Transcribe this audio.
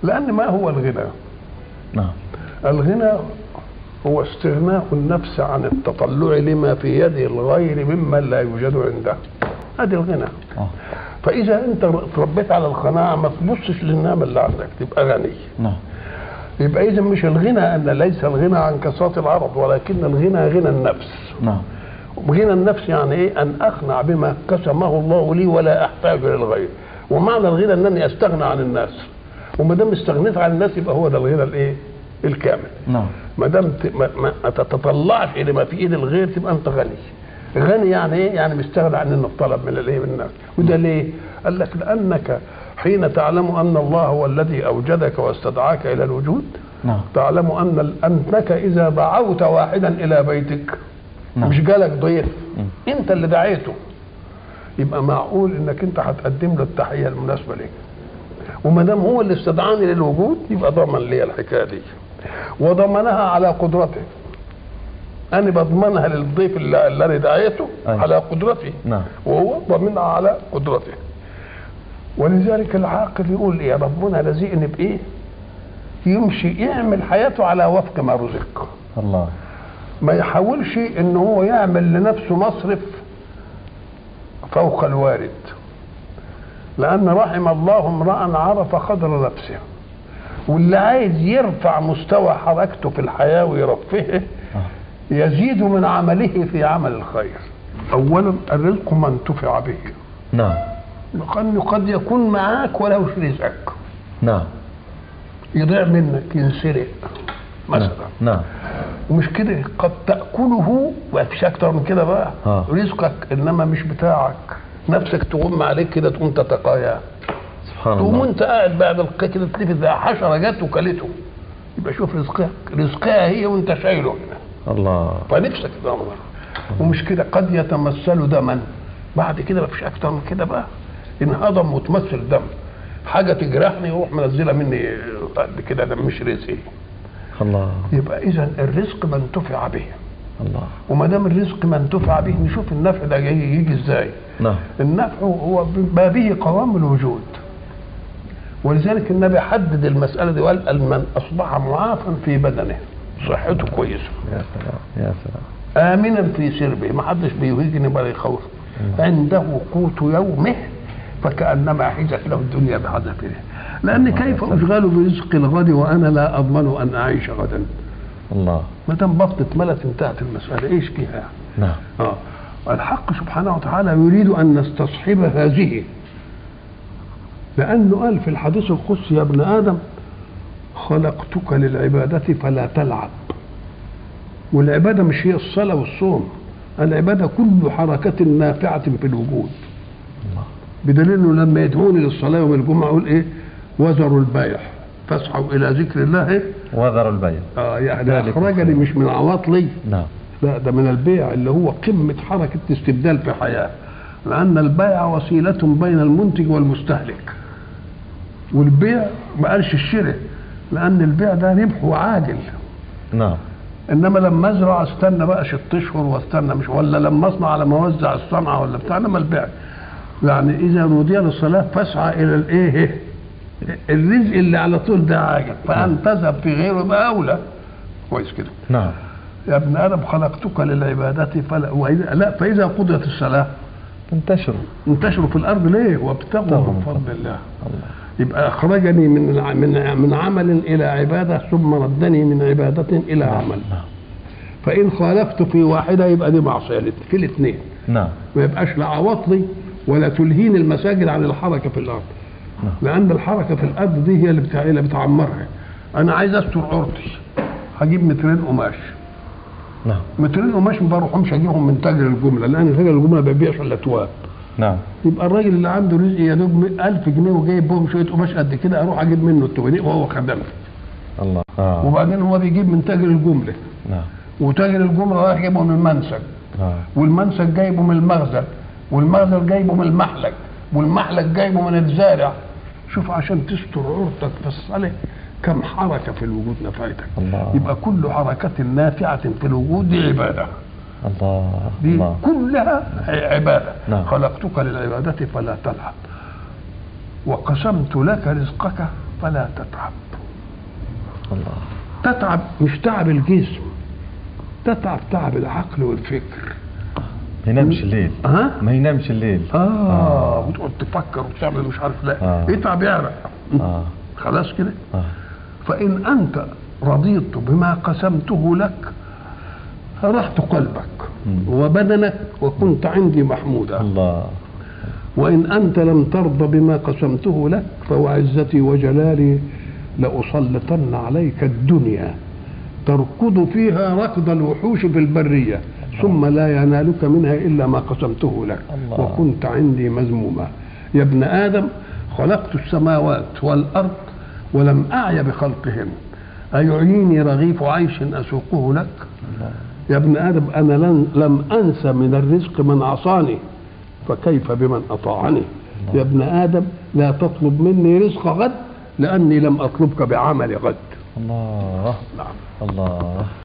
لان ما هو الغنى نعم الغنى هو استغناء النفس عن التطلع لما في يد الغير ممن لا يوجد عنده هذا الغنى آه. فاذا انت تربيت على القناعه ما تبصش للنعمه اللي عندك تبقى غني نعم يبقى اذا مش الغنى ان ليس الغنى عن كثره العرض ولكن الغنى غنى النفس نعم غنى النفس يعني ايه ان اقنع بما قسمه الله لي ولا احتاج للغير ومعنى الغنى انني استغنى عن الناس وما دام استغنيت عن الناس يبقى هو ده الغنى الايه الكامل نعم ما دام ت- ما, ما ما تتطلعش الى ما في ايد الغير تبقى انت غني غني يعني ايه يعني مستغني عن انه طلب من الايه من الناس وده ليه قال لك لانك حين تعلم ان الله هو الذي اوجدك واستدعاك الى الوجود نعم تعلم ان انك اذا دعوت واحدا الى بيتك نعم. مش جالك ضيف انت اللي دعيته يبقى معقول انك انت هتقدم له التحيه المناسبه ليك وما دام هو اللي استدعاني للوجود يبقى ضمن لي الحكايه دي وضمنها على قدرته انا بضمنها للضيف اللي, اللي انا دعيته أيوة. على قدرتي نعم وهو ضمنها على قدرته ولذلك العاقل يقول ايه ربنا رزقني بايه يمشي يعمل حياته على وفق ما رزق الله ما يحاولش ان هو يعمل لنفسه مصرف فوق الوارد لان رحم الله امرا عرف قدر نفسه واللي عايز يرفع مستوى حركته في الحياه ويرفهه آه. يزيد من عمله في عمل الخير اولا الرزق ما انتفع به نعم لانه قد يكون معاك ولو رزقك نعم يضيع منك ينسرق مثلا نعم ومش كده قد تاكله ومفيش اكتر من كده بقى آه. رزقك انما مش بتاعك نفسك تقوم عليك كده تقوم تتقايا سبحان تقوم الله وانت قاعد بعد القى كده تلف زي حشره جت وكلته يبقى شوف رزقك رزقها هي وانت شايله هنا الله فنفسك تدمر ومش كده قد يتمثل دما بعد كده مفيش اكتر من كده بقى انهضم وتمثل دم حاجه تجرحني وروح منزله مني قد كده ده مش رزقي الله يبقى اذا الرزق ما انتفع به الله وما دام الرزق ما انتفع به نشوف النفع ده جاي يجي ازاي نعم النفع هو ما به قوام الوجود ولذلك النبي حدد المسألة دي وقال من أصبح معافا في بدنه صحته كويسة يا سلام يا سلام آمنا في سربه ما حدش بيهيجني ولا يخوف عنده قوت يومه فكأنما حجت له الدنيا بحذافيرها لأن كيف أشغل برزق الغد وأنا لا أضمن أن أعيش غدا الله ما دام بطني اتملت انتهت المسألة إيش فيها نعم آه. الحق سبحانه وتعالى يريد أن نستصحب هذه لأنه قال في الحديث القدسي يا ابن آدم خلقتك للعبادة فلا تلعب والعبادة مش هي الصلاة والصوم العبادة كل حركة نافعة في الوجود الله بدليل انه لما يدعوني للصلاة يوم الجمعة يقول ايه وذروا البيع فاسعوا إلى ذكر الله إيه؟ وذر البيع آه يعني ذلك أخرجني خير. مش من عواطلي نعم لا ده من البيع اللي هو قمة حركة استبدال في حياة لأن البيع وسيلة بين المنتج والمستهلك والبيع ما قالش الشراء لأن البيع ده ربح وعاجل نعم انما لما ازرع استنى بقى ست اشهر واستنى مش ولا لما اصنع لما اوزع الصنعه ولا بتاع انما البيع يعني اذا نودي للصلاه فاسعى الى الايه الرزق اللي على طول ده عاجل فان تذهب في غيره يبقى اولى كويس كده نعم يا ابن ادم خلقتك للعباده فلا وإذا لا فاذا قضيت الصلاه انتشروا انتشروا في الارض ليه وابتغوا ابتغوا من من فضل الله الله يبقى اخرجني من الع- من من عمل الى عباده ثم ردني من عباده الى عمل نعم فان خالفت في واحده يبقى دي معصيه في الاثنين نعم ما يبقاش لا عواطلي ولا تلهين المساجد عن الحركه في الارض نعم. لان الحركه في الارض دي هي اللي بتاع اللي بتعمرها انا عايز استر عورتي هجيب مترين قماش نعم مترين قماش ما بروحهمش اجيبهم من تاجر الجمله لان تاجر الجمله ما بيبيعش الا تواب نعم يبقى الراجل اللي عنده رزق يا دوب 1000 جنيه وجايب بهم شويه قماش قد كده اروح اجيب منه التوانيق وهو خدمه الله آه. وبعدين هو بيجيب من تاجر الجمله نعم وتاجر الجمله رايح جايبه من المنسج آه. والمنسج جايبه من المخزن والمخزن جايبه من المحلق والمحلق جايبه من الزارع شوف عشان تستر عورتك في الصلاة كم حركة في الوجود نفعتك الله. يبقى كل حركة نافعة في الوجود دي عبادة الله دي الله كلها عبادة نعم. خلقتك للعبادة فلا تلعب وقسمت لك رزقك فلا تتعب الله تتعب مش تعب الجسم تتعب تعب العقل والفكر ما ينامش الليل ها ما ينامش الليل اه وتقعد تفكر وتعمل مش عارف لا آه. اتعب يعرق اه خلاص كده اه فإن أنت رضيت بما قسمته لك فرحت قلبك مم. وبدنك وكنت عندي محمودا الله وإن أنت لم ترضى بما قسمته لك فوعزتي وجلالي لأسلطن عليك الدنيا تركض فيها ركض الوحوش في البرية ثم لا ينالك منها إلا ما قسمته لك الله. وكنت عندي مذموما يا ابن آدم خلقت السماوات والأرض ولم أعي بخلقهن أيعيني رغيف عيش أسوقه لك الله يا ابن آدم أنا لن لم أنس من الرزق من عصاني فكيف بمن أطاعني يا ابن آدم لا تطلب مني رزق غد لأني لم أطلبك بعمل غد الله نعم الله